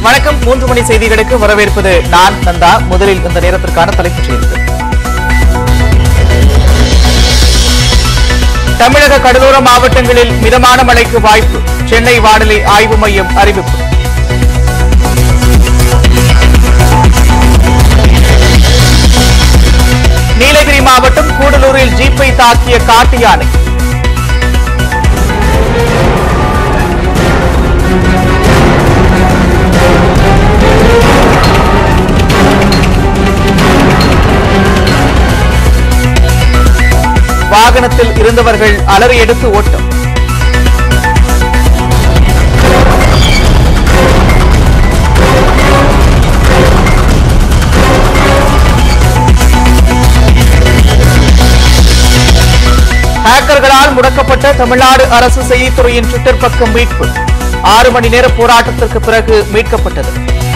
வணக்கம் மூன்று மணி செய்திகளுக்கு வரவேற்பது நான் நந்தா முதலில் இந்த நேரத்திற்கான தலைப்புச் செய்திகள் தமிழக கடலோர மாவட்டங்களில் மிதமான மழைக்கு வாய்ப்பு சென்னை வானிலை ஆய்வு மையம் அறிவிப்பு நீலகிரி மாவட்டம் கூடலூரில் ஜீப்பை தாக்கிய காட்டு யானை வாகனத்தில் இருந்தவர்கள் அலறி எடுத்து ஓட்டம் ஹேக்கர்களால் முடக்கப்பட்ட தமிழ்நாடு அரசு செய்தித்துறையின் ட்விட்டர் பக்கம் மீட்பு ஆறு மணி நேர போராட்டத்திற்கு பிறகு மீட்கப்பட்டது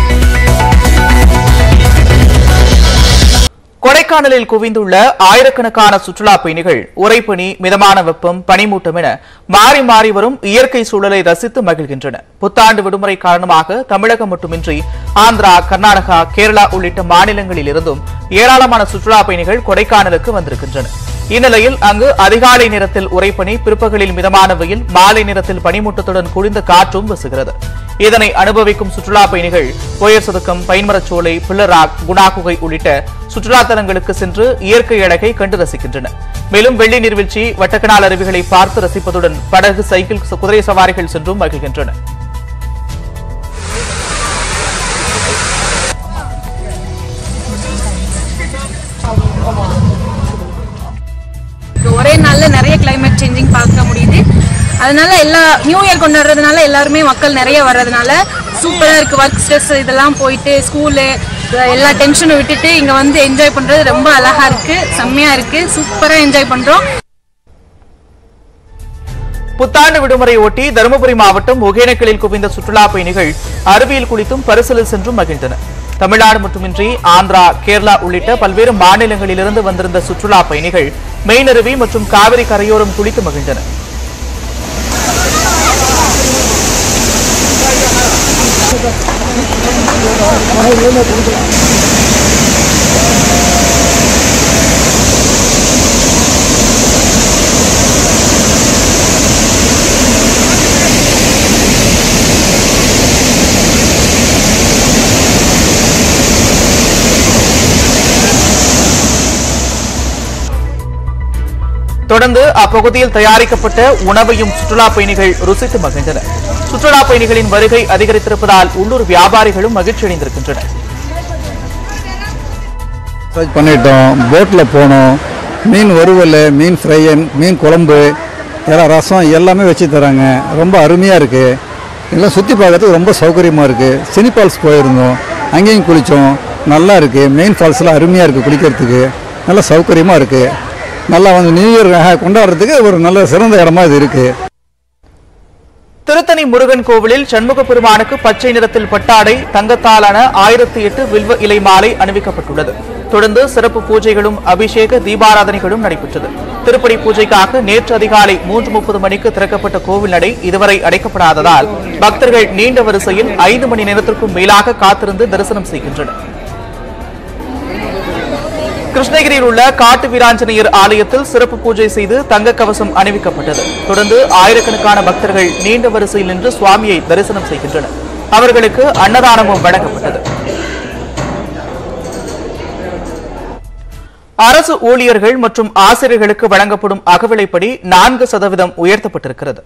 கொடைக்கானலில் குவிந்துள்ள ஆயிரக்கணக்கான சுற்றுலா பயணிகள் உறைபனி மிதமான வெப்பம் பனிமூட்டம் என மாறி மாறி வரும் இயற்கை சூழலை ரசித்து மகிழ்கின்றனர் புத்தாண்டு விடுமுறை காரணமாக தமிழகம் மட்டுமின்றி ஆந்திரா கர்நாடகா கேரளா உள்ளிட்ட மாநிலங்களில் இருந்தும் ஏராளமான சுற்றுலா பயணிகள் கொடைக்கானலுக்கு வந்திருக்கின்றனர் இந்நிலையில் அங்கு அதிகாலை நேரத்தில் உறைபனி பிற்பகலில் மிதமான வெயில் மாலை நேரத்தில் பனிமூட்டத்துடன் குளிர்ந்த காற்றும் வீசுகிறது இதனை அனுபவிக்கும் சுற்றுலா பயணிகள் ஒயர் சதுக்கம் பைன்மரச்சோலை பிள்ளராக் குணாகுகை உள்ளிட்ட சுற்றுலா தலங்களுக்கு சென்று இயற்கை அழகை கண்டு ரசிக்கின்றனர் மேலும் வெள்ளி நீர்வீழ்ச்சி வட்டக்கனால் அருவிகளை பார்த்து ரசிப்பதுடன் படகு சைக்கிள் குதிரை சவாரிகள் சென்றும் மகிழ்கின்றனர் ஒரே நாள்ல நிறைய climate சேஞ்சிங் பார்க்க முடியுது அதனால எல்லா நியூ இயர் கொண்டாடுறதுனால எல்லாருமே மக்கள் நிறைய வர்றதுனால சூப்பரா இருக்கு ஒர்க் ஸ்ட்ரெஸ் இதெல்லாம் போயிட்டு ஸ்கூலு எல்லா டென்ஷனும் விட்டுட்டு இங்க வந்து என்ஜாய் பண்றது ரொம்ப அழகா இருக்கு செம்மையா இருக்கு சூப்பரா என்ஜாய் பண்றோம் புத்தாண்டு விடுமுறை ஒட்டி தருமபுரி மாவட்டம் ஒகேனக்கலில் குவிந்த சுற்றுலா பயணிகள் அருவியில் குளித்தும் பரிசலில் சென்றும் மகிழ்ந்தனர் தமிழ்நாடு மட்டுமின்றி ஆந்திரா கேரளா உள்ளிட்ட பல்வேறு மாநிலங்களிலிருந்து வந்திருந்த சுற்றுலா பயணிகள் மெயினருவி மற்றும் காவிரி கரையோரம் குளித்து மகிழ்ந்தனர் தொடர்ந்து அப்பகுதியில் தயாரிக்கப்பட்ட உணவையும் சுற்றுலா பயணிகள் ருசித்து மகிழ்ந்தனர் சுற்றுலா பயணிகளின் வருகை அதிகரித்திருப்பதால் உள்ளூர் வியாபாரிகளும் மகிழ்ச்சி அடைந்திருக்கின்றனர் சர்ச் பண்ணிட்டோம் போட்டில் போனோம் மீன் வறுவல் மீன் ஃப்ரை மீன் குழம்பு எல்லாம் ரசம் எல்லாமே வச்சு தராங்க ரொம்ப அருமையாக இருக்குது இதெல்லாம் சுற்றி பார்க்கறதுக்கு ரொம்ப சௌகரியமாக இருக்குது சினி ஃபால்ஸ் போயிருந்தோம் அங்கேயும் குளித்தோம் நல்லா இருக்குது மெயின் ஃபால்ஸ்லாம் அருமையாக இருக்குது குளிக்கிறதுக்கு நல்லா சௌகரியமாக இருக்குது நல்லா வந்து நியூ இயர் கொண்டாடுறதுக்கு ஒரு நல்ல சிறந்த இடமா இது இருக்குது திருத்தணி முருகன் கோவிலில் சண்முக பெருமானுக்கு பச்சை நிறத்தில் பட்டாடை தங்கத்தாலான ஆயிரத்தி எட்டு வில்வ இலை மாலை அணிவிக்கப்பட்டுள்ளது தொடர்ந்து சிறப்பு பூஜைகளும் அபிஷேக தீபாராதனைகளும் நடைபெற்றது திருப்படி பூஜைக்காக நேற்று அதிகாலை மூன்று முப்பது மணிக்கு திறக்கப்பட்ட கோவில் நடை இதுவரை அடைக்கப்படாததால் பக்தர்கள் நீண்ட வரிசையில் ஐந்து மணி நேரத்திற்கும் மேலாக காத்திருந்து தரிசனம் செய்கின்றனர் கிருஷ்ணகிரியில் உள்ள காட்டு வீராஞ்சனையர் ஆலயத்தில் சிறப்பு பூஜை செய்து தங்க கவசம் அணிவிக்கப்பட்டது தொடர்ந்து ஆயிரக்கணக்கான பக்தர்கள் நீண்ட வரிசையில் நின்று சுவாமியை தரிசனம் செய்கின்றனர் அவர்களுக்கு அன்னதானமும் வழங்கப்பட்டது அரசு ஊழியர்கள் மற்றும் ஆசிரியர்களுக்கு வழங்கப்படும் அகவிலைப்படி நான்கு சதவீதம் உயர்த்தப்பட்டிருக்கிறது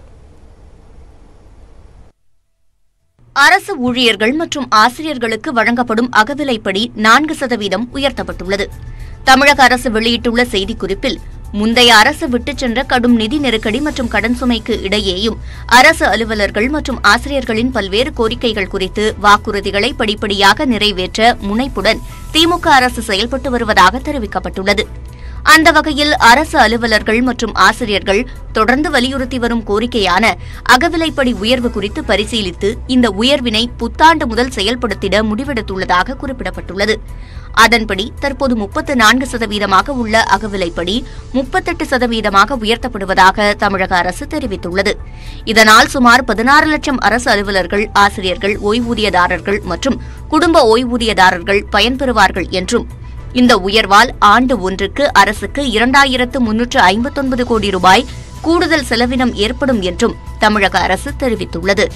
அரசு ஊழியர்கள் மற்றும் ஆசிரியர்களுக்கு வழங்கப்படும் அகவிலைப்படி நான்கு சதவீதம் உயர்த்தப்பட்டுள்ளது தமிழக அரசு வெளியிட்டுள்ள செய்திக்குறிப்பில் முந்தைய அரசு விட்டுச் சென்ற கடும் நிதி நெருக்கடி மற்றும் கடன் சுமைக்கு இடையேயும் அரசு அலுவலர்கள் மற்றும் ஆசிரியர்களின் பல்வேறு கோரிக்கைகள் குறித்து வாக்குறுதிகளை படிப்படியாக நிறைவேற்ற முனைப்புடன் திமுக அரசு செயல்பட்டு வருவதாக தெரிவிக்கப்பட்டுள்ளது அந்த வகையில் அரசு அலுவலர்கள் மற்றும் ஆசிரியர்கள் தொடர்ந்து வலியுறுத்தி வரும் கோரிக்கையான அகவிலைப்படி உயர்வு குறித்து பரிசீலித்து இந்த உயர்வினை புத்தாண்டு முதல் செயல்படுத்திட முடிவெடுத்துள்ளதாக குறிப்பிடப்பட்டுள்ளது அதன்படி தற்போது முப்பத்து நான்கு சதவீதமாக உள்ள அகவிலைப்படி முப்பத்தெட்டு சதவீதமாக உயர்த்தப்படுவதாக தமிழக அரசு தெரிவித்துள்ளது இதனால் சுமார் பதினாறு லட்சம் அரசு அலுவலர்கள் ஆசிரியர்கள் ஓய்வூதியதாரர்கள் மற்றும் குடும்ப ஓய்வூதியதாரர்கள் பயன்பெறுவார்கள் என்றும் இந்த உயர்வால் ஆண்டு ஒன்றுக்கு அரசுக்கு இரண்டாயிரத்து முன்னூற்று ஐம்பத்தொன்பது கோடி ரூபாய் கூடுதல் செலவினம் ஏற்படும் என்றும் தமிழக அரசு தெரிவித்துள்ளது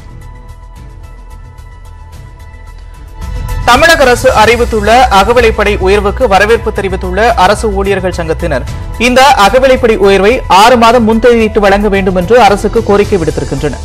தமிழக அரசு அறிவித்துள்ள அகவிலைப்படை உயர்வுக்கு வரவேற்பு தெரிவித்துள்ள அரசு ஊழியர்கள் சங்கத்தினர் இந்த அகவிலைப்படி உயர்வை ஆறு மாதம் முன்தேதியிட்டு வழங்க வேண்டும் என்று அரசுக்கு கோரிக்கை விடுத்திருக்கின்றனர்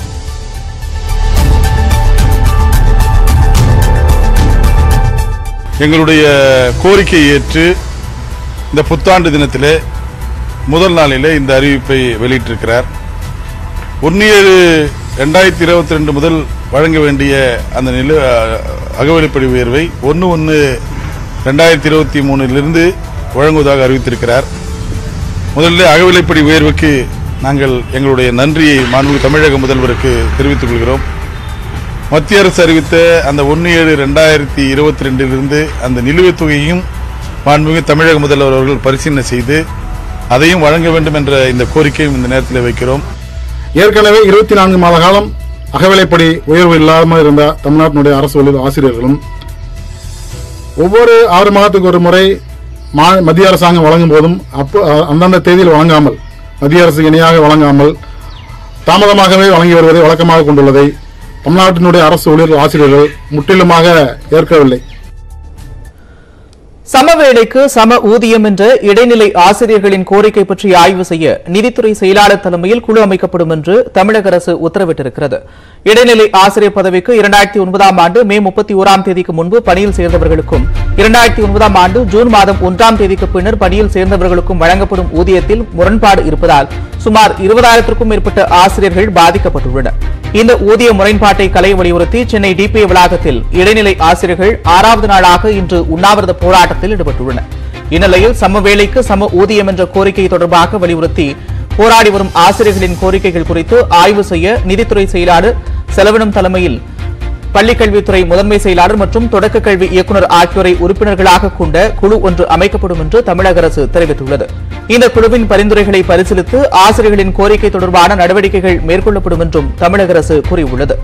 எங்களுடைய கோரிக்கையை ஏற்று இந்த புத்தாண்டு தினத்திலே முதல் நாளிலே இந்த அறிவிப்பை வெளியிட்டிருக்கிறார் ஒன்று ஏழு ரெண்டாயிரத்தி இருபத்தி ரெண்டு முதல் வழங்க வேண்டிய அந்த நில அகவலிப்படி உயர்வை ஒன்று ஒன்று ரெண்டாயிரத்தி இருபத்தி மூணிலிருந்து வழங்குவதாக அறிவித்திருக்கிறார் முதலில் அகவிலைப்படி உயர்வுக்கு நாங்கள் எங்களுடைய நன்றியை மாண்புமிகு தமிழக முதல்வருக்கு தெரிவித்துக் கொள்கிறோம் மத்திய அரசு அறிவித்த அந்த ஒன்று ஏழு ரெண்டாயிரத்தி இருபத்தி ரெண்டிலிருந்து அந்த நிலுவைத் தொகையையும் மாண்புமிகு தமிழக முதல்வர் அவர்கள் பரிசீலனை செய்து அதையும் வழங்க வேண்டும் என்ற இந்த கோரிக்கையும் இந்த நேரத்தில் வைக்கிறோம் ஏற்கனவே இருபத்தி நான்கு மாத காலம் அகவிலைப்படி உயர்வு இல்லாமல் இருந்த தமிழ்நாட்டினுடைய அரசு ஊழியர் ஆசிரியர்களும் ஒவ்வொரு ஆறு மாதத்துக்கு ஒரு முறை மா- மத்திய அரசாங்கம் வழங்கும் போதும் அப்போ அ- அந்தந்த தேதியில் வழங்காமல் மத்திய அரசு இணையாக வழங்காமல் தாமதமாகவே வழங்கி வருவதை வழக்கமாக கொண்டுள்ளதை தமிழ்நாட்டினுடைய அரசு ஊழியர் ஆசிரியர்கள் முற்றிலுமாக ஏற்கவில்லை சமவேளைக்கு சம ஊதியம் என்ற இடைநிலை ஆசிரியர்களின் கோரிக்கை பற்றி ஆய்வு செய்ய நிதித்துறை செயலாளர் தலைமையில் குழு அமைக்கப்படும் என்று தமிழக அரசு உத்தரவிட்டிருக்கிறது இடைநிலை ஆசிரியர் பதவிக்கு இரண்டாயிரத்தி ஒன்பதாம் ஆண்டு மே முப்பத்தி ஓராம் தேதிக்கு முன்பு பணியில் சேர்ந்தவர்களுக்கும் இரண்டாயிரத்தி ஒன்பதாம் ஆண்டு ஜூன் மாதம் ஒன்றாம் தேதிக்கு பின்னர் பணியில் சேர்ந்தவர்களுக்கும் வழங்கப்படும் ஊதியத்தில் முரண்பாடு இருப்பதால் சுமார் இருபதாயிரத்திற்கும் மேற்பட்ட ஆசிரியர்கள் பாதிக்கப்பட்டுள்ளனர் இந்த ஊதிய முரண்பாட்டை கலை வலியுறுத்தி சென்னை டிபிஏ வளாகத்தில் இடைநிலை ஆசிரியர்கள் ஆறாவது நாளாக இன்று உண்ணாவிரத போராட்டத்தில் ஈடுபட்டுள்ளனர் இந்நிலையில் சம வேளைக்கு சம ஊதியம் என்ற கோரிக்கை தொடர்பாக வலியுறுத்தி போராடி வரும் ஆசிரியர்களின் கோரிக்கைகள் குறித்து ஆய்வு செய்ய நிதித்துறை செயலாளர் செலவினம் தலைமையில் பள்ளிக்கல்வித்துறை முதன்மை செயலாளர் மற்றும் தொடக்க கல்வி இயக்குநர் ஆகியோரை உறுப்பினர்களாக கொண்ட குழு ஒன்று அமைக்கப்படும் என்று தமிழக அரசு தெரிவித்துள்ளது இந்த குழுவின் பரிந்துரைகளை பரிசீலித்து ஆசிரியர்களின் கோரிக்கை தொடர்பான நடவடிக்கைகள் மேற்கொள்ளப்படும் என்றும் தமிழக அரசு கூறியுள்ளது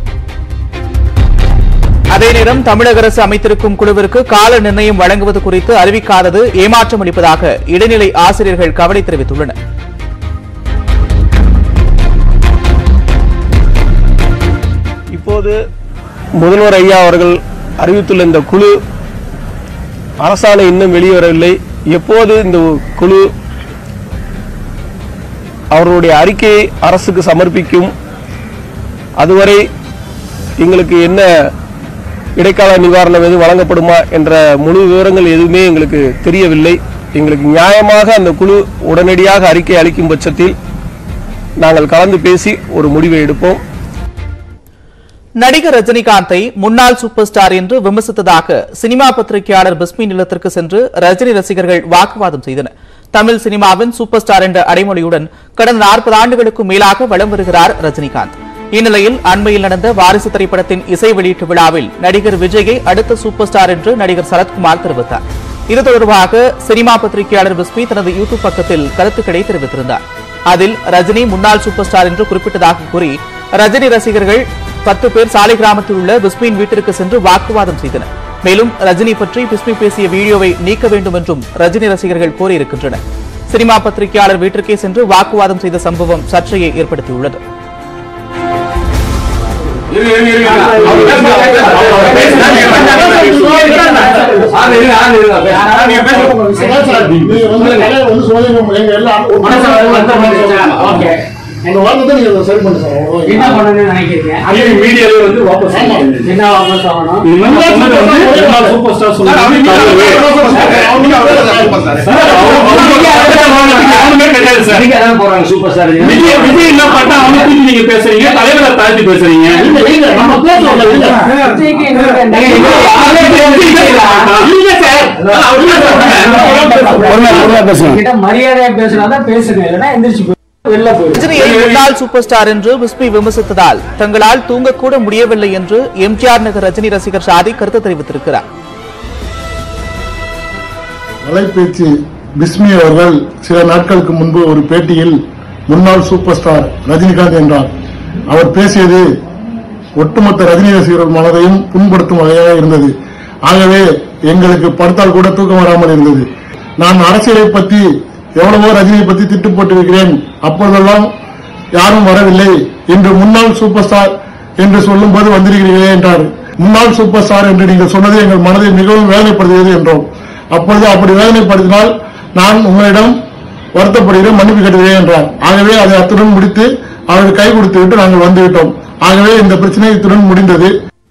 அதே நேரம் தமிழக அரசு அமைத்திருக்கும் குழுவிற்கு கால நிர்ணயம் வழங்குவது குறித்து அறிவிக்காதது ஏமாற்றம் அளிப்பதாக இடைநிலை ஆசிரியர்கள் கவலை தெரிவித்துள்ளனர் இப்போது முதல்வர் ஐயா அவர்கள் அறிவித்துள்ள இந்த குழு அரசாணை இன்னும் வெளிவரவில்லை எப்போது இந்த குழு அவர்களுடைய அறிக்கையை அரசுக்கு சமர்ப்பிக்கும் அதுவரை எங்களுக்கு என்ன இடைக்கால நிவாரணம் எதுவும் வழங்கப்படுமா என்ற முழு விவரங்கள் எதுவுமே எங்களுக்கு தெரியவில்லை எங்களுக்கு நியாயமாக அந்த குழு உடனடியாக அறிக்கை அளிக்கும் பட்சத்தில் நாங்கள் கலந்து பேசி ஒரு முடிவை எடுப்போம் நடிகர் ரஜினிகாந்தை முன்னாள் சூப்பர் ஸ்டார் என்று விமர்சித்ததாக சினிமா பத்திரிகையாளர் பிஸ்மி இல்லத்திற்கு சென்று ரஜினி ரசிகர்கள் வாக்குவாதம் செய்தனர் தமிழ் சினிமாவின் சூப்பர் ஸ்டார் என்ற அடைமொழியுடன் கடந்த நாற்பது ஆண்டுகளுக்கும் மேலாக வலம் வருகிறார் ரஜினிகாந்த் இந்நிலையில் அண்மையில் நடந்த வாரிசு திரைப்படத்தின் இசை வெளியீட்டு விழாவில் நடிகர் விஜயை அடுத்த சூப்பர் ஸ்டார் என்று நடிகர் சரத்குமார் தெரிவித்தார் இது தொடர்பாக சினிமா பத்திரிகையாளர் பிஸ்மி தனது யூடியூப் பக்கத்தில் கருத்துக்களை தெரிவித்திருந்தார் அதில் ரஜினி முன்னாள் சூப்பர் ஸ்டார் என்று குறிப்பிட்டதாக கூறி ரஜினி ரசிகர்கள் பத்து பேர் சாலை கிராமத்தில் உள்ள பிஸ்மியின் வீட்டிற்கு சென்று வாக்குவாதம் செய்தனர் மேலும் ரஜினி பற்றி பிஸ்மி பேசிய வீடியோவை நீக்க வேண்டும் என்றும் ரஜினி ரசிகர்கள் கோரியிருக்கின்றனர் சினிமா பத்திரிகையாளர் வீட்டிற்கே சென்று வாக்குவாதம் செய்த சம்பவம் சர்ச்சையை ஏற்படுத்தியுள்ளது நீங்க வந்து கலையை வந்து சொல்லி எங்க எல்லாம் அந்த வார்த்தை தான் நீங்க சரி பண்ணு சார் அவ்வளவுதான். என்ன பண்ணணும்னு நினைக்கிறீங்க அதே மீடியாவே வந்து வாபஸ் ஆமா. வாங்கிடுங்க. என்ன வாபஸ் ஆகணும் இது மாதிரி நான் சொன்னது வந்து எல்லா சூப்பர் ஸ்டார் சார், அவங்க சொன்னது அவங்க அவங்க யாருமே கிடையாது சார் நீங்க அதான் போறாங்க சூப்பர் ஸ்டார் விஜய் விஜய் என்ன பண்ணா அவங்க தூக்கி நீங்க பேசுறீங்க தலைவரை தாழ்த்தி பேசுறீங்க இல்ல, இல்ல, நம்ம பேசுவோம்ல, இல்ல. விஜய்க்கு எங்களுக்கு என்ன- இல்ல சார் அவர் என்ன சொல்றாங்க? கிட்ட மரியாதையா பேசுனாதான் பேசுங்க இல்லைன்னா எந்திரிச்சு போய் வெளில போயிடும் ரஜினியை முன்னாள் சூப்பர் ஸ்டார் என்று விஸ்பி விமர்சித்ததால் தங்களால் தூங்கக்கூட முடியவில்லை என்று எம்ஜிஆர் நகர் ரஜினி ரசிகர் ஷாதி கருத்து தெரிவித்திருக்கிறார் வலைபேச்சு பிஸ்மி அவர்கள் சில நாட்களுக்கு முன்பு ஒரு பேட்டியில் முன்னாள் சூப்பர் ஸ்டார் ரஜினிகாந்த் என்றார் அவர் பேசியது ஒட்டுமொத்த ரஜினி ரசிகர்கள் மனதையும் புண்படுத்தும் வகையாக இருந்தது ஆகவே எங்களுக்கு படுத்தால் கூட தூக்கம் வராமல் இருந்தது நான் அரசியலை பற்றி எவ்வளவோ ரஜினியை பற்றி திட்டு போட்டிருக்கிறேன் அப்பொழுதெல்லாம் யாரும் வரவில்லை இன்று முன்னாள் சூப்பர் ஸ்டார் என்று சொல்லும் போது வந்திருக்கிறீர்களே என்றார் முன்னாள் சூப்பர் ஸ்டார் என்று நீங்கள் சொன்னது எங்கள் மனதை மிகவும் வேதனைப்படுத்தியது என்றோம் அப்பொழுது அப்படி வேதனைப்படுத்தினால் நான் உங்களிடம் வருத்தப்படுகிறேன் மன்னிப்பு கேட்டுகிறேன் என்றார் ஆகவே அதை அத்துடன் முடித்து அவருக்கு கை கொடுத்து விட்டு நாங்கள் வந்துவிட்டோம் ஆகவே இந்த பிரச்சனை இத்துடன் முடிந்தது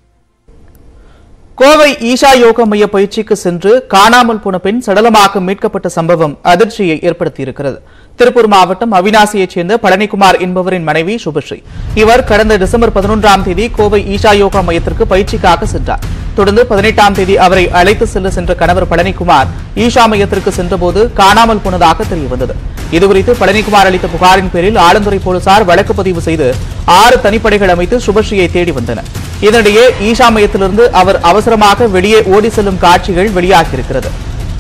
கோவை ஈஷா யோகா மைய பயிற்சிக்கு சென்று காணாமல் போன பெண் சடலமாக மீட்கப்பட்ட சம்பவம் அதிர்ச்சியை ஏற்படுத்தியிருக்கிறது திருப்பூர் மாவட்டம் அவினாசியைச் சேர்ந்த பழனிக்குமார் என்பவரின் மனைவி சுபஸ்ரீ இவர் கடந்த டிசம்பர் பதினொன்றாம் தேதி கோவை ஈஷா யோகா மையத்திற்கு பயிற்சிக்காக சென்றார் தொடர்ந்து பதினெட்டாம் தேதி அவரை அழைத்து செல்ல சென்ற கணவர் பழனிக்குமார் ஈஷா மையத்திற்கு சென்றபோது காணாமல் போனதாக தெரியவந்தது இதுகுறித்து பழனிக்குமார் அளித்த புகாரின் பேரில் ஆலந்துறை போலீசார் வழக்கு பதிவு செய்து ஆறு தனிப்படைகள் அமைத்து சுபஸ்ரீயை தேடி வந்தனர் இதனிடையே ஈஷா மையத்திலிருந்து அவர் அவசரமாக வெளியே ஓடி செல்லும் காட்சிகள் வெளியாகியிருக்கிறது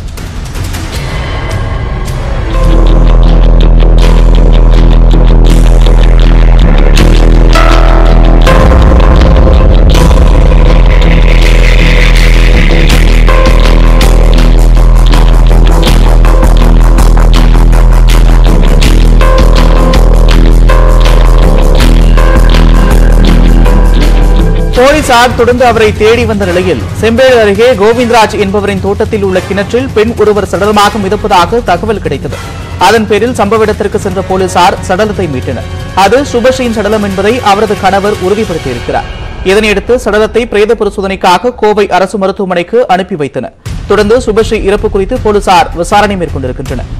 போலீசார் தொடர்ந்து அவரை தேடி வந்த நிலையில் செம்பேடு அருகே கோவிந்தராஜ் என்பவரின் தோட்டத்தில் உள்ள கிணற்றில் பெண் ஒருவர் சடலமாக மிதப்பதாக தகவல் கிடைத்தது அதன் பேரில் சம்பவ இடத்திற்கு சென்ற போலீசார் சடலத்தை மீட்டனர் அது சுபஸ்ரீயின் சடலம் என்பதை அவரது கணவர் உறுதிப்படுத்தியிருக்கிறார் இதனையடுத்து சடலத்தை பிரேத பரிசோதனைக்காக கோவை அரசு மருத்துவமனைக்கு அனுப்பி வைத்தனர் தொடர்ந்து சுபஸ்ரீ இறப்பு குறித்து போலீசார் விசாரணை மேற்கொண்டிருக்கின்றனர்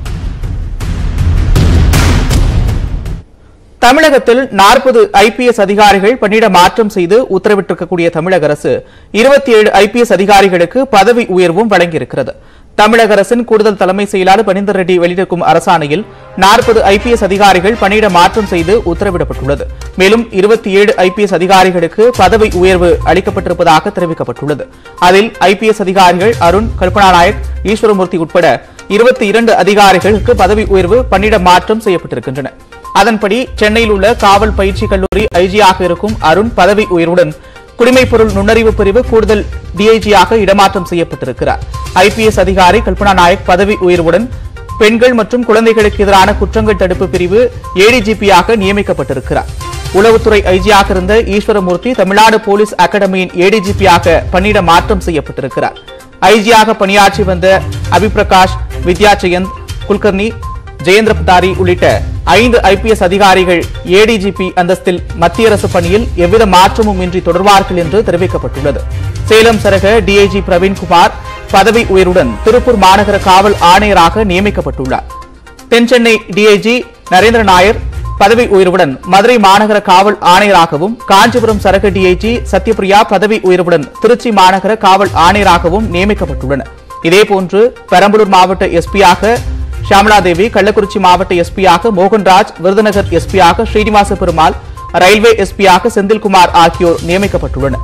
தமிழகத்தில் நாற்பது ஐபிஎஸ் அதிகாரிகள் பணியிட மாற்றம் செய்து உத்தரவிட்டிருக்கக்கூடிய தமிழக அரசு இருபத்தி ஏழு ஐபிஎஸ் அதிகாரிகளுக்கு பதவி உயர்வும் வழங்கியிருக்கிறது தமிழக அரசின் கூடுதல் தலைமை செயலாளர் பனிந்தர் ரெட்டி வெளியிட்டிருக்கும் அரசாணையில் நாற்பது ஐபிஎஸ் அதிகாரிகள் பணியிட மாற்றம் செய்து உத்தரவிடப்பட்டுள்ளது மேலும் இருபத்தி ஏழு ஐபிஎஸ் அதிகாரிகளுக்கு பதவி உயர்வு அளிக்கப்பட்டிருப்பதாக தெரிவிக்கப்பட்டுள்ளது அதில் ஐபிஎஸ் அதிகாரிகள் அருண் கல்பனா நாயக் ஈஸ்வரமூர்த்தி உட்பட இருபத்தி இரண்டு அதிகாரிகளுக்கு பதவி உயர்வு பணியிட மாற்றம் செய்யப்பட்டிருக்கின்றன அதன்படி சென்னையில் உள்ள காவல் பயிற்சி கல்லூரி ஐஜியாக இருக்கும் அருண் பதவி உயர்வுடன் குடிமைப் பொருள் நுண்ணறிவு பிரிவு கூடுதல் டிஐஜியாக இடமாற்றம் செய்யப்பட்டிருக்கிறார் ஐபிஎஸ் அதிகாரி கல்பனா நாயக் பதவி உயர்வுடன் பெண்கள் மற்றும் குழந்தைகளுக்கு எதிரான குற்றங்கள் தடுப்பு பிரிவு ஏடிஜிபியாக நியமிக்கப்பட்டிருக்கிறார் உளவுத்துறை ஐஜியாக இருந்த ஈஸ்வரமூர்த்தி தமிழ்நாடு போலீஸ் அகாடமியின் ஏடிஜிபியாக பணியிட மாற்றம் செய்யப்பட்டிருக்கிறார் ஐஜியாக பணியாற்றி வந்த அபிபிரகாஷ் வித்யா ஜெயந்த் குல்கர்னி ஜெயேந்திர பதாரி உள்ளிட்ட ஐந்து ஐபிஎஸ் அதிகாரிகள் ஏடிஜிபி அந்தஸ்தில் மத்திய அரசு பணியில் எவ்வித மாற்றமும் இன்றி தொடர்வார்கள் என்று தெரிவிக்கப்பட்டுள்ளது சேலம் சரக டிஐஜி பிரவீன்குமார் பதவி உயர்வுடன் திருப்பூர் மாநகர காவல் ஆணையராக நியமிக்கப்பட்டுள்ளார் தென் சென்னை டிஐஜி நரேந்திர நாயர் பதவி உயர்வுடன் மதுரை மாநகர காவல் ஆணையராகவும் காஞ்சிபுரம் சரக டிஐஜி சத்யபிரியா பதவி உயர்வுடன் திருச்சி மாநகர காவல் ஆணையராகவும் நியமிக்கப்பட்டுள்ளனர் இதேபோன்று பெரம்பலூர் மாவட்ட எஸ்பியாக ஷியாமலா தேவி கள்ளக்குறிச்சி மாவட்ட எஸ்பியாக மோகன்ராஜ் விருதுநகர் எஸ்பியாக ஸ்ரீனிவாச பெருமாள் ரயில்வே எஸ்பியாக செந்தில்குமார் ஆகியோர் நியமிக்கப்பட்டுள்ளனர்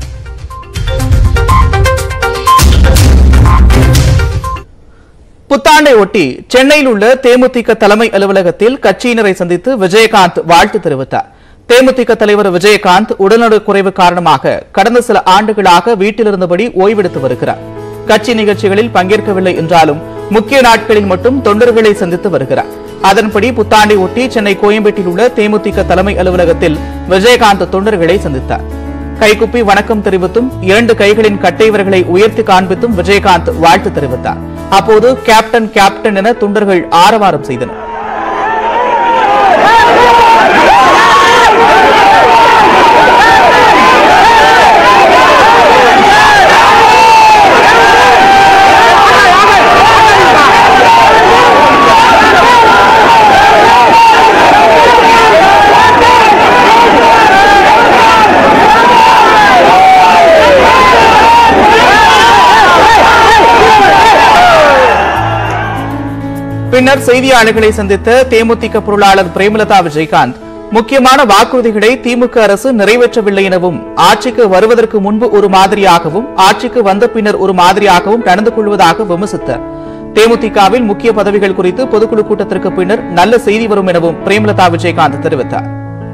புத்தாண்டை ஒட்டி சென்னையில் உள்ள தேமுதிக தலைமை அலுவலகத்தில் கட்சியினரை சந்தித்து விஜயகாந்த் வாழ்த்து தெரிவித்தார் தேமுதிக தலைவர் விஜயகாந்த் உடல்நலக் குறைவு காரணமாக கடந்த சில ஆண்டுகளாக வீட்டிலிருந்தபடி ஓய்வெடுத்து வருகிறார் கட்சி நிகழ்ச்சிகளில் பங்கேற்கவில்லை என்றாலும் முக்கிய நாட்களில் மட்டும் தொண்டர்களை சந்தித்து வருகிறார் அதன்படி புத்தாண்டை ஒட்டி சென்னை கோயம்பேட்டில் உள்ள தேமுதிக தலைமை அலுவலகத்தில் விஜயகாந்த் தொண்டர்களை சந்தித்தார் கைகுப்பி வணக்கம் தெரிவித்தும் இரண்டு கைகளின் கட்டைவர்களை உயர்த்தி காண்பித்தும் விஜயகாந்த் வாழ்த்து தெரிவித்தார் அப்போது கேப்டன் கேப்டன் என தொண்டர்கள் ஆரவாரம் செய்தனர் பின்னர் செய்தியாளர்களை சந்தித்த தேமுதிக பொருளாளர் பிரேமலதா விஜயகாந்த் முக்கியமான வாக்குறுதிகளை திமுக அரசு நிறைவேற்றவில்லை எனவும் ஆட்சிக்கு வருவதற்கு முன்பு ஒரு மாதிரியாகவும் ஆட்சிக்கு வந்த பின்னர் ஒரு மாதிரியாகவும் நடந்து கொள்வதாக விமர்சித்தார் தேமுதிகவில் முக்கிய பதவிகள் குறித்து பொதுக்குழு கூட்டத்திற்கு பின்னர் நல்ல செய்தி வரும் எனவும் பிரேமலதா விஜயகாந்த் தெரிவித்தார்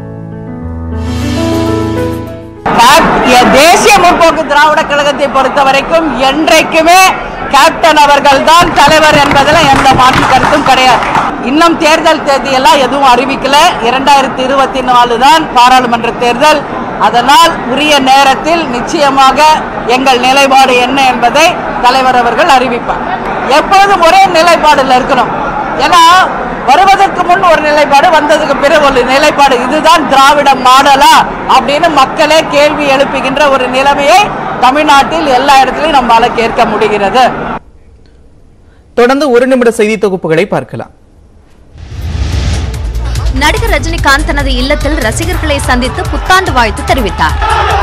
தேசிய முற்போக்கு திராவிட கழகத்தை பொறுத்த வரைக்கும் என்றைக்குமே கேப்டன் அவர்கள் தான் தலைவர் என்பதில் எந்த மாற்று கருத்தும் கிடையாது இன்னும் தேர்தல் தேதியெல்லாம் எதுவும் அறிவிக்கல இரண்டாயிரத்தி இருபத்தி நாலு தான் பாராளுமன்ற தேர்தல் அதனால் உரிய நேரத்தில் நிச்சயமாக எங்கள் நிலைப்பாடு என்ன என்பதை தலைவர் அவர்கள் அறிவிப்பார் எப்பொழுதும் ஒரே நிலைப்பாடுல இருக்கணும் ஏன்னா வருவதற்கு முன் ஒரு நிலைப்பாடு வந்ததுக்கு பிறகு ஒரு நிலைப்பாடு இதுதான் திராவிட மாடலா அப்படின்னு மக்களே கேள்வி எழுப்புகின்ற ஒரு நிலைமையை தமிழ்நாட்டில் எல்லா இடத்துலையும் நம்மால கேட்க முடிகிறது தொடர்ந்து ஒரு நிமிட செய்தி தொகுப்புகளை பார்க்கலாம் நடிகர் ரஜினிகாந்த் தனது இல்லத்தில் ரசிகர்களை சந்தித்து புத்தாண்டு வாழ்த்து தெரிவித்தார்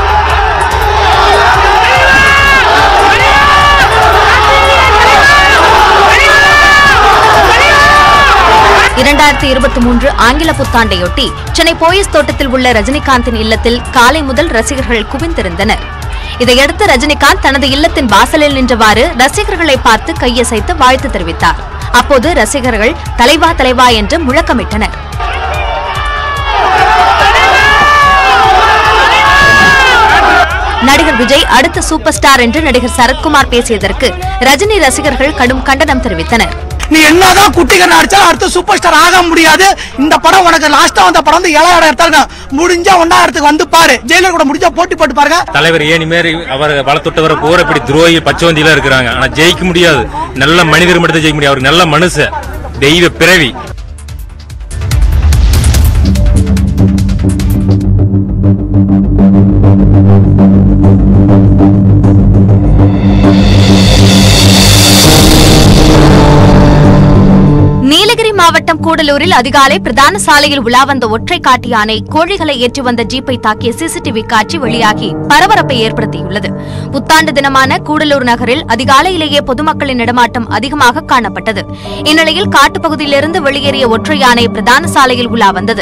இரண்டாயிரத்தி இருபத்தி மூன்று ஆங்கில புத்தாண்டையொட்டி சென்னை போயஸ் தோட்டத்தில் உள்ள ரஜினிகாந்தின் இல்லத்தில் காலை முதல் ரசிகர்கள் குவிந்திருந்தனர் இதையடுத்து ரஜினிகாந்த் தனது இல்லத்தின் வாசலில் நின்றவாறு ரசிகர்களை பார்த்து கையசைத்து வாழ்த்து தெரிவித்தார் அப்போது ரசிகர்கள் தலைவா தலைவா என்று முழக்கமிட்டனர் நடிகர் விஜய் அடுத்த சூப்பர் ஸ்டார் என்று நடிகர் சரத்குமார் பேசியதற்கு ரஜினி ரசிகர்கள் கடும் கண்டனம் தெரிவித்தனர் நீ என்னதான் குட்டிகர் நடிச்சா அடுத்த சூப்பர் ஸ்டார் ஆக முடியாது இந்த படம் உனக்கு லாஸ்டா வந்த படம் வந்து ஏழாயிரம் இடத்துல முடிஞ்சா ஒன்னாயிரத்துக்கு வந்து பாரு ஜெயிலர் கூட முடிஞ்சா போட்டி போட்டு பாருங்க தலைவர் ஏனி மாரி அவர் வளர்த்துட்டவரை பூரா இப்படி துரோகி பச்சவந்தியில இருக்கிறாங்க ஆனா ஜெயிக்க முடியாது நல்ல மனிதர் மட்டும் தான் ஜெயிக்க முடியும் அவர் நல்ல மனுஷன் தெய்வ பிறவி நீலகிரி மாவட்டம் கூடலூரில் அதிகாலை பிரதான சாலையில் உலா வந்த ஒற்றை காட்டு யானை கோழிகளை ஏற்றி வந்த ஜீப்பை தாக்கிய சிசிடிவி காட்சி வெளியாகி பரபரப்பை ஏற்படுத்தியுள்ளது புத்தாண்டு தினமான கூடலூர் நகரில் அதிகாலையிலேயே பொதுமக்களின் நடமாட்டம் அதிகமாக காணப்பட்டது இந்நிலையில் காட்டுப்பகுதியிலிருந்து வெளியேறிய ஒற்றை யானை பிரதான சாலையில் உலா வந்தது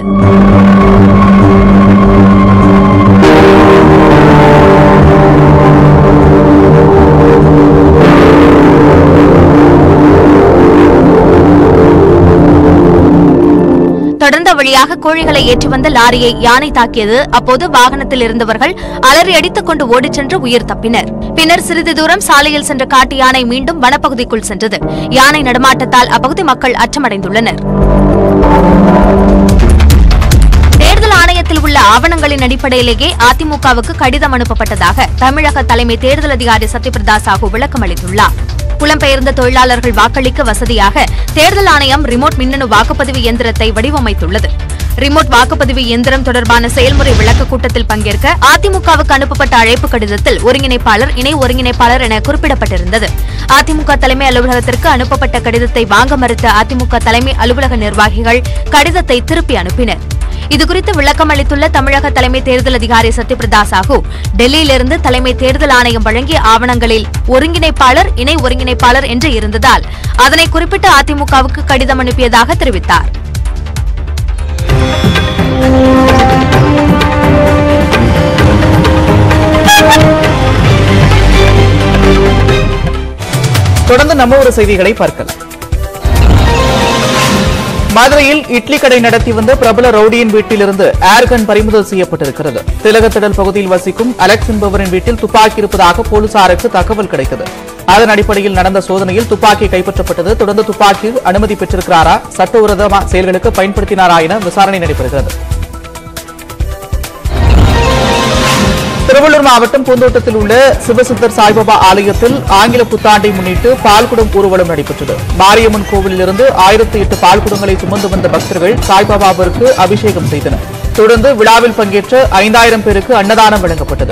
தொடர்ந்த வழியாக கோழிகளை ஏற்றி வந்த லாரியை யானை தாக்கியது அப்போது வாகனத்தில் இருந்தவர்கள் அலறி அடித்துக் கொண்டு ஓடிச் சென்று உயிர் தப்பினர் பின்னர் சிறிது தூரம் சாலையில் சென்ற காட்டு யானை மீண்டும் வனப்பகுதிக்குள் சென்றது யானை நடமாட்டத்தால் அப்பகுதி மக்கள் அச்சமடைந்துள்ளனர் தேர்தல் ஆணையத்தில் உள்ள ஆவணங்களின் அடிப்படையிலேயே அதிமுகவுக்கு கடிதம் அனுப்பப்பட்டதாக தமிழக தலைமை தேர்தல் அதிகாரி சத்யபிரதா சாஹூ விளக்கம் அளித்துள்ளார் புலம்பெயர்ந்த தொழிலாளர்கள் வாக்களிக்க வசதியாக தேர்தல் ஆணையம் ரிமோட் மின்னணு வாக்குப்பதிவு இயந்திரத்தை வடிவமைத்துள்ளது ரிமோட் வாக்குப்பதிவு இயந்திரம் தொடர்பான செயல்முறை விளக்க கூட்டத்தில் பங்கேற்க அதிமுகவுக்கு அனுப்பப்பட்ட அழைப்பு கடிதத்தில் ஒருங்கிணைப்பாளர் இணை ஒருங்கிணைப்பாளர் என குறிப்பிடப்பட்டிருந்தது அதிமுக தலைமை அலுவலகத்திற்கு அனுப்பப்பட்ட கடிதத்தை வாங்க மறுத்த அதிமுக தலைமை அலுவலக நிர்வாகிகள் கடிதத்தை திருப்பி அனுப்பினர் இதுகுறித்து விளக்கம் அளித்துள்ள தமிழக தலைமை தேர்தல் அதிகாரி சத்யபிரதா சாஹூ டெல்லியிலிருந்து தலைமை தேர்தல் ஆணையம் வழங்கிய ஆவணங்களில் ஒருங்கிணைப்பாளர் இணை ஒருங்கிணைப்பாளர் என்று இருந்ததால் அதனை குறிப்பிட்டு அதிமுகவுக்கு கடிதம் அனுப்பியதாக தெரிவித்தார் தொடர்ந்து நம்ம ஒரு செய்திகளை பார்க்கலாம் மதுரையில் இட்லி கடை நடத்தி வந்த பிரபல ரவுடியின் வீட்டிலிருந்து ஏர்கன் பறிமுதல் செய்யப்பட்டிருக்கிறது திலகத்திடல் பகுதியில் வசிக்கும் அலெக்ஸ் என்பவரின் வீட்டில் துப்பாக்கி இருப்பதாக போலீசாருக்கு தகவல் கிடைத்தது அதன் அடிப்படையில் நடந்த சோதனையில் துப்பாக்கி கைப்பற்றப்பட்டது தொடர்ந்து துப்பாக்கி அனுமதி பெற்றிருக்கிறாரா சட்டவிரோத செயல்களுக்கு பயன்படுத்தினாரா என விசாரணை நடைபெறுகிறது திருவள்ளூர் மாவட்டம் பூந்தோட்டத்தில் உள்ள சிவசித்தர் சாய்பாபா ஆலயத்தில் ஆங்கில புத்தாண்டை முன்னிட்டு பால்குடம் ஊர்வலம் நடைபெற்றது மாரியம்மன் கோவிலிலிருந்து ஆயிரத்தி எட்டு பால்குடங்களை சுமந்து வந்த பக்தர்கள் சாய்பாபாவிற்கு அபிஷேகம் செய்தனர் தொடர்ந்து விழாவில் பங்கேற்ற ஐந்தாயிரம் பேருக்கு அன்னதானம் வழங்கப்பட்டது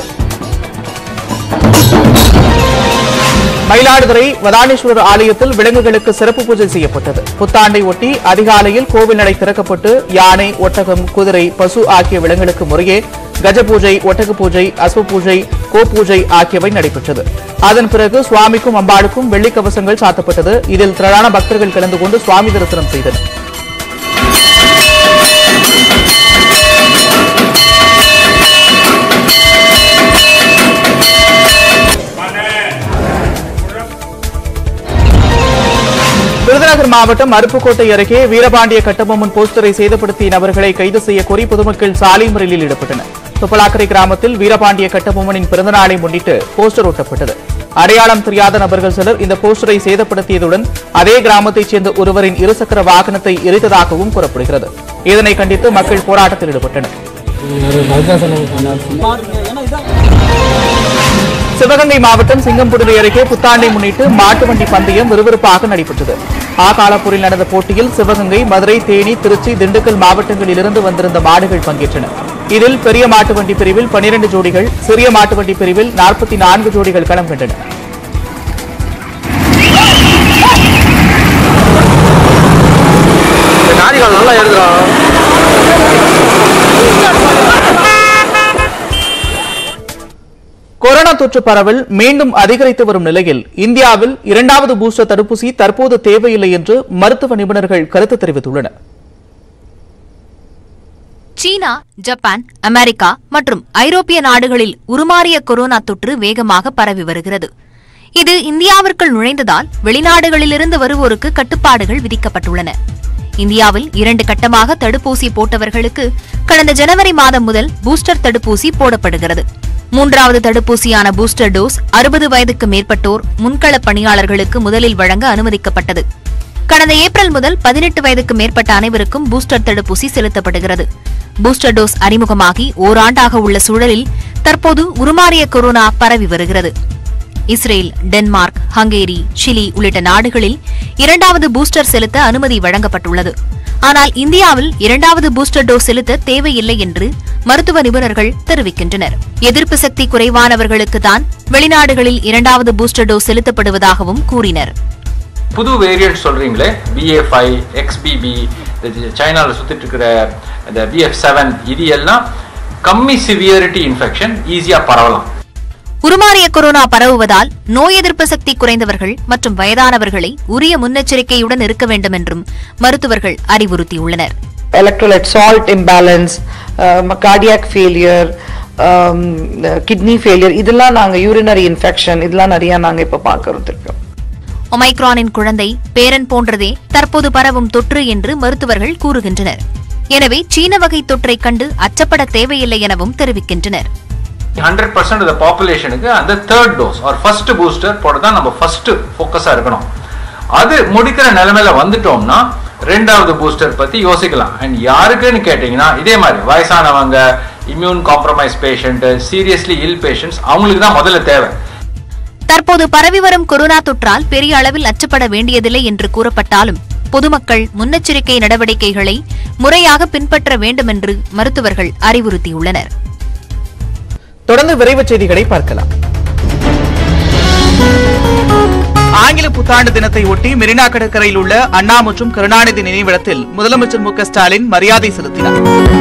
மயிலாடுதுறை வதானேஸ்வரர் ஆலயத்தில் விலங்குகளுக்கு சிறப்பு பூஜை செய்யப்பட்டது புத்தாண்டை ஒட்டி அதிகாலையில் கோவில் நடை திறக்கப்பட்டு யானை ஒட்டகம் குதிரை பசு ஆகிய விலங்குகளுக்கு முறையே கஜ பூஜை ஒட்டக பூஜை அஸ்வ பூஜை கோபூஜை ஆகியவை நடைபெற்றது அதன் பிறகு சுவாமிக்கும் அம்பாளுக்கும் வெள்ளிக் கவசங்கள் சாத்தப்பட்டது இதில் திரளான பக்தர்கள் கலந்து கொண்டு சுவாமி தரிசனம் செய்தனர் விருதுநகர் மாவட்டம் அருப்புக்கோட்டை அருகே வீரபாண்டிய கட்டபொம்மன் போஸ்டரை சேதப்படுத்திய நபர்களை கைது செய்ய கோரி பொதுமக்கள் சாலை மறியலில் ஈடுபட்டனர் துப்பலாக்கரை கிராமத்தில் வீரபாண்டிய கட்டபொம்மனின் பிறந்தநாளை முன்னிட்டு போஸ்டர் ஒட்டப்பட்டது அடையாளம் தெரியாத நபர்கள் சிலர் இந்த போஸ்டரை சேதப்படுத்தியதுடன் அதே கிராமத்தைச் சேர்ந்த ஒருவரின் இருசக்கர வாகனத்தை எரித்ததாகவும் கூறப்படுகிறது இதனை கண்டித்து மக்கள் போராட்டத்தில் ஈடுபட்டனர் சிவகங்கை மாவட்டம் சிங்கம்புடுவை அருகே புத்தாண்டை முன்னிட்டு மாட்டு வண்டி பந்தயம் விறுவிறுப்பாக நடைபெற்றது ஆகாலப்பூரில் நடந்த போட்டியில் சிவகங்கை மதுரை தேனி திருச்சி திண்டுக்கல் மாவட்டங்களிலிருந்து வந்திருந்த மாடுகள் பங்கேற்றன இதில் பெரிய மாட்டு வண்டி பிரிவில் 12 ஜோடிகள் சிறிய மாட்டு வண்டி பிரிவில் 44 நான்கு ஜோடிகள் களம் கண்டன நாடிகள் நல்லா எழுதுறான் கொரோனா தொற்று பரவல் மீண்டும் அதிகரித்து வரும் நிலையில் இந்தியாவில் இரண்டாவது பூஸ்டர் தடுப்பூசி தற்போது தேவையில்லை என்று மருத்துவ நிபுணர்கள் கருத்து தெரிவித்துள்ளனர் சீனா ஜப்பான் அமெரிக்கா மற்றும் ஐரோப்பிய நாடுகளில் உருமாறிய கொரோனா தொற்று வேகமாக பரவி வருகிறது இது இந்தியாவிற்குள் நுழைந்ததால் வெளிநாடுகளிலிருந்து வருவோருக்கு கட்டுப்பாடுகள் விதிக்கப்பட்டுள்ளன இந்தியாவில் இரண்டு கட்டமாக தடுப்பூசி போட்டவர்களுக்கு கடந்த ஜனவரி மாதம் முதல் பூஸ்டர் தடுப்பூசி போடப்படுகிறது மூன்றாவது தடுப்பூசியான பூஸ்டர் டோஸ் அறுபது வயதுக்கு மேற்பட்டோர் முன்களப் பணியாளர்களுக்கு முதலில் வழங்க அனுமதிக்கப்பட்டது கடந்த ஏப்ரல் முதல் பதினெட்டு வயதுக்கு மேற்பட்ட அனைவருக்கும் பூஸ்டர் தடுப்பூசி செலுத்தப்படுகிறது பூஸ்டர் டோஸ் அறிமுகமாகி ஓராண்டாக உள்ள சூழலில் தற்போது உருமாறிய கொரோனா பரவி வருகிறது இஸ்ரேல் டென்மார்க் ஹங்கேரி சிலி உள்ளிட்ட நாடுகளில் இரண்டாவது பூஸ்டர் செலுத்த அனுமதி வழங்கப்பட்டுள்ளது ஆனால் இந்தியாவில் இரண்டாவது பூஸ்டர் டோஸ் செலுத்த தேவையில்லை என்று மருத்துவ நிபுணர்கள் தெரிவிக்கின்றனர் எதிர்ப்பு சக்தி குறைவானவர்களுக்கு தான் வெளிநாடுகளில் இரண்டாவது பூஸ்டர் டோஸ் செலுத்தப்படுவதாகவும் கூறினர் புது வேரியன்ட் சொல்றீங்களே பிஏ ஃபைவ் எக்ஸ்பிபி சைனாவில் சுத்திட்டு இருக்கிற இந்த பிஎஃப் செவன் இது எல்லாம் கம்மி சிவியரிட்டி இன்ஃபெக்ஷன் ஈஸியா பரவலாம் உருமாறிய கொரோனா பரவுவதால் நோய் எதிர்ப்பு சக்தி குறைந்தவர்கள் மற்றும் வயதானவர்களை உரிய முன்னெச்சரிக்கையுடன் இருக்க வேண்டும் என்றும் மருத்துவர்கள் அறிவுறுத்தியுள்ளனர் electrolyte salt imbalance, um, cardiac failure, um, kidney failure இதெல்லாம் நாங்க urinary infection இதெல்லாம் நிறைய நாங்க இப்ப பார்க்கறது இருக்கோம் ஒமைக்ரானின் குழந்தை பேரன் போன்றதே தற்போது பரவும் தொற்று என்று மருத்துவர்கள் கூறுகின்றனர் எனவே சீன வகை தொற்றை கண்டு அச்சப்பட தேவையில்லை எனவும் தெரிவிக்கின்றனர் ஹண்ட்ரட் பர்சன்ட் இந்த பாப்புலேஷனுக்கு அந்த தேர்ட் டோஸ் ஒரு ஃபர்ஸ்ட் பூஸ்டர் போட தான் நம்ம ஃபர்ஸ்ட் ஃபோக்கஸா இருக்கணும் அது முடிக்கிற நிலைமையில வந்துட்டோம்னா ரெண்டாவது பூஸ்டர் பத்தி யோசிக்கலாம் அண்ட் யாருக்குன்னு கேட்டீங்கன்னா இதே மாதிரி வயசானவங்க immune compromise patient seriously ill patients அவங்களுக்கு தான் முதல்ல தேவை தற்போது பரவி வரும் கொரோனா தொற்றால் பெரிய அளவில் அச்சப்பட வேண்டியதில்லை என்று கூறப்பட்டாலும் பொதுமக்கள் முன்னெச்சரிக்கை நடவடிக்கைகளை முறையாக பின்பற்ற வேண்டும் என்று மருத்துவர்கள் அறிவுறுத்தியுள்ளனர் தொடர்ந்து விரைவுச் செய்திகளை பார்க்கலாம் ஆங்கில புத்தாண்டு தினத்தை ஒட்டி மெரினா கடற்கரையில் உள்ள அண்ணா மற்றும் கருணாநிதி நினைவிடத்தில் முதலமைச்சர் மு க ஸ்டாலின் மரியாதை செலுத்தினார்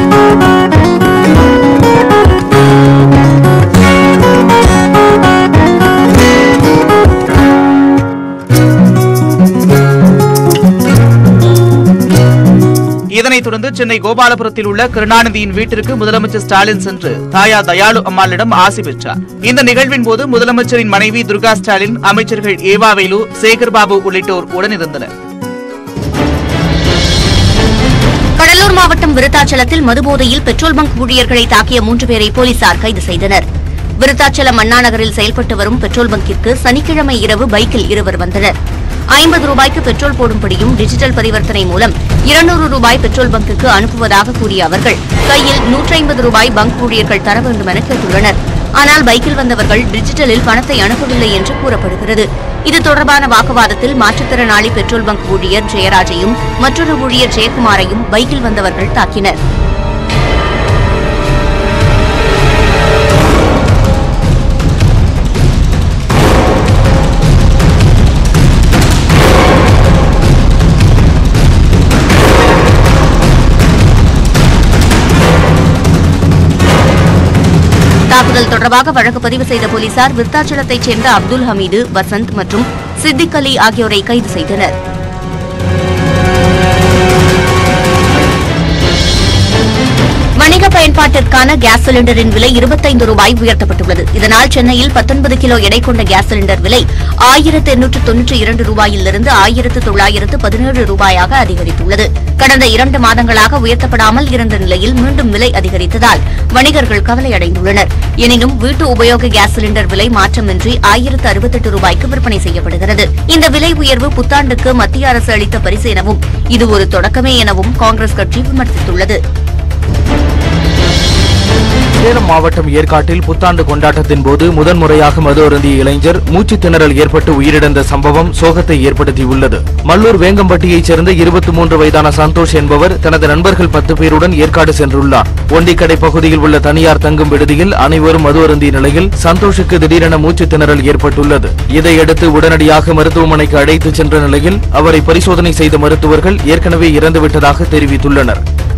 இதனைத் தொடர்ந்து சென்னை கோபாலபுரத்தில் உள்ள கருணாநிதியின் வீட்டிற்கு முதலமைச்சர் ஸ்டாலின் சென்று தாயார் தயாளு அம்மாளிடம் ஆசி பெற்றார் இந்த நிகழ்வின் போது முதலமைச்சரின் மனைவி துர்கா ஸ்டாலின் அமைச்சர்கள் ஏவா வேலு சேகர் பாபு உள்ளிட்டோர் உடனிருந்தனர் கடலூர் மாவட்டம் விருத்தாச்சலத்தில் மதுபோதையில் பெட்ரோல் பங்க் ஊழியர்களை தாக்கிய மூன்று பேரை போலீசார் கைது செய்தனர் விருத்தாச்சலம் அண்ணா நகரில் செயல்பட்டு வரும் பெட்ரோல் பங்கிற்கு சனிக்கிழமை இரவு பைக்கில் இருவர் வந்தனர் ஐம்பது ரூபாய்க்கு பெட்ரோல் போடும்படியும் டிஜிட்டல் பரிவர்த்தனை மூலம் இருநூறு ரூபாய் பெட்ரோல் பங்குக்கு அனுப்புவதாக கூறிய அவர்கள் கையில் நூற்றி ஐம்பது ரூபாய் பங்க் ஊழியர்கள் தர வேண்டும் என கேட்டுள்ளனர் ஆனால் பைக்கில் வந்தவர்கள் டிஜிட்டலில் பணத்தை அனுப்பவில்லை என்று கூறப்படுகிறது இது தொடர்பான வாக்குவாதத்தில் மாற்றுத்திறனாளி பெட்ரோல் பங்க் ஊழியர் ஜெயராஜையும் மற்றொரு ஊழியர் ஜெயக்குமாரையும் பைக்கில் வந்தவர்கள் தாக்கினர் தாக்குதல் தொடர்பாக வழக்கு பதிவு செய்த போலீசார் விருத்தாச்சலத்தைச் சேர்ந்த அப்துல் ஹமீது வசந்த் மற்றும் சித்திக் அலி ஆகியோரை கைது செய்தனர் வணிக பயன்பாட்டிற்கான கேஸ் சிலிண்டரின் விலை இருபத்தைந்து ரூபாய் உயர்த்தப்பட்டுள்ளது இதனால் சென்னையில் பத்தொன்பது கிலோ எடை கொண்ட கேஸ் சிலிண்டர் விலை ஆயிரத்து எண்ணூற்று தொன்னூற்றி இரண்டு ரூபாயிலிருந்து ஆயிரத்து தொள்ளாயிரத்து பதினேழு ரூபாயாக அதிகரித்துள்ளது கடந்த இரண்டு மாதங்களாக உயர்த்தப்படாமல் இருந்த நிலையில் மீண்டும் விலை அதிகரித்ததால் வணிகர்கள் கவலையடைந்துள்ளனர் எனினும் வீட்டு உபயோக கேஸ் சிலிண்டர் விலை மாற்றமின்றி ஆயிரத்து அறுபத்தெட்டு ரூபாய்க்கு விற்பனை செய்யப்படுகிறது இந்த விலை உயர்வு புத்தாண்டுக்கு மத்திய அரசு அளித்த பரிசு எனவும் இது ஒரு தொடக்கமே எனவும் காங்கிரஸ் கட்சி விமர்சித்துள்ளது சேலம் மாவட்டம் ஏற்காட்டில் புத்தாண்டு கொண்டாட்டத்தின் போது முதன்முறையாக மது அருந்திய இளைஞர் மூச்சுத் திணறல் ஏற்பட்டு உயிரிழந்த சம்பவம் சோகத்தை ஏற்படுத்தியுள்ளது மல்லூர் வேங்கம்பட்டியைச் சேர்ந்த இருபத்தி மூன்று வயதான சந்தோஷ் என்பவர் தனது நண்பர்கள் பத்து பேருடன் ஏற்காடு சென்றுள்ளார் ஒண்டிக்கடை பகுதியில் உள்ள தனியார் தங்கும் விடுதியில் அனைவரும் மது அருந்திய நிலையில் சந்தோஷுக்கு திடீரென மூச்சுத் திணறல் ஏற்பட்டுள்ளது இதையடுத்து உடனடியாக மருத்துவமனைக்கு அழைத்துச் சென்ற நிலையில் அவரை பரிசோதனை செய்த மருத்துவர்கள் ஏற்கனவே இறந்துவிட்டதாக தெரிவித்துள்ளனர்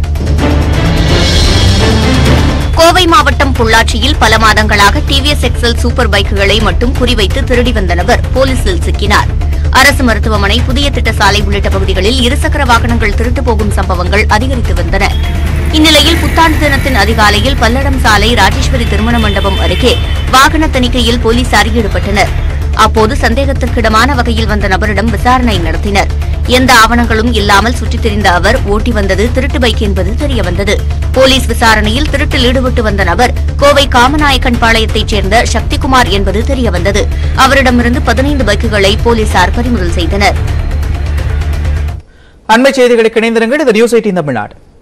கோவை மாவட்டம் பொள்ளாச்சியில் பல மாதங்களாக டிவிஎஸ் எக்ஸல் சூப்பர் பைக்குகளை மட்டும் குறிவைத்து திருடி வந்த நபர் போலீசில் சிக்கினார் அரசு மருத்துவமனை புதிய திட்ட சாலை உள்ளிட்ட பகுதிகளில் இருசக்கர வாகனங்கள் திருட்டு போகும் சம்பவங்கள் அதிகரித்து வந்தன இந்நிலையில் புத்தாண்டு தினத்தின் அதிகாலையில் பல்லடம் சாலை ராஜேஸ்வரி திருமண மண்டபம் அருகே வாகன தணிக்கையில் போலீசார் ஈடுபட்டனர் அப்போது சந்தேகத்திற்கிடமான வகையில் வந்த நபரிடம் விசாரணை நடத்தினர் எந்த ஆவணங்களும் இல்லாமல் சுற்றித் திரிந்த அவர் ஓட்டி வந்தது திருட்டு பைக் என்பது தெரியவந்தது போலீஸ் விசாரணையில் திருட்டில் ஈடுபட்டு வந்த நபர் கோவை காமநாயக்கன் பாளையத்தைச் சேர்ந்த சக்திகுமார் என்பது தெரியவந்தது அவரிடமிருந்து பதினைந்து பைக்குகளை போலீசார் பறிமுதல் செய்தனர் அண்மை செய்திகளுக்கு இணைந்திருங்கள் இது நியூஸ் எயிட்டின் தமிழ்நாடு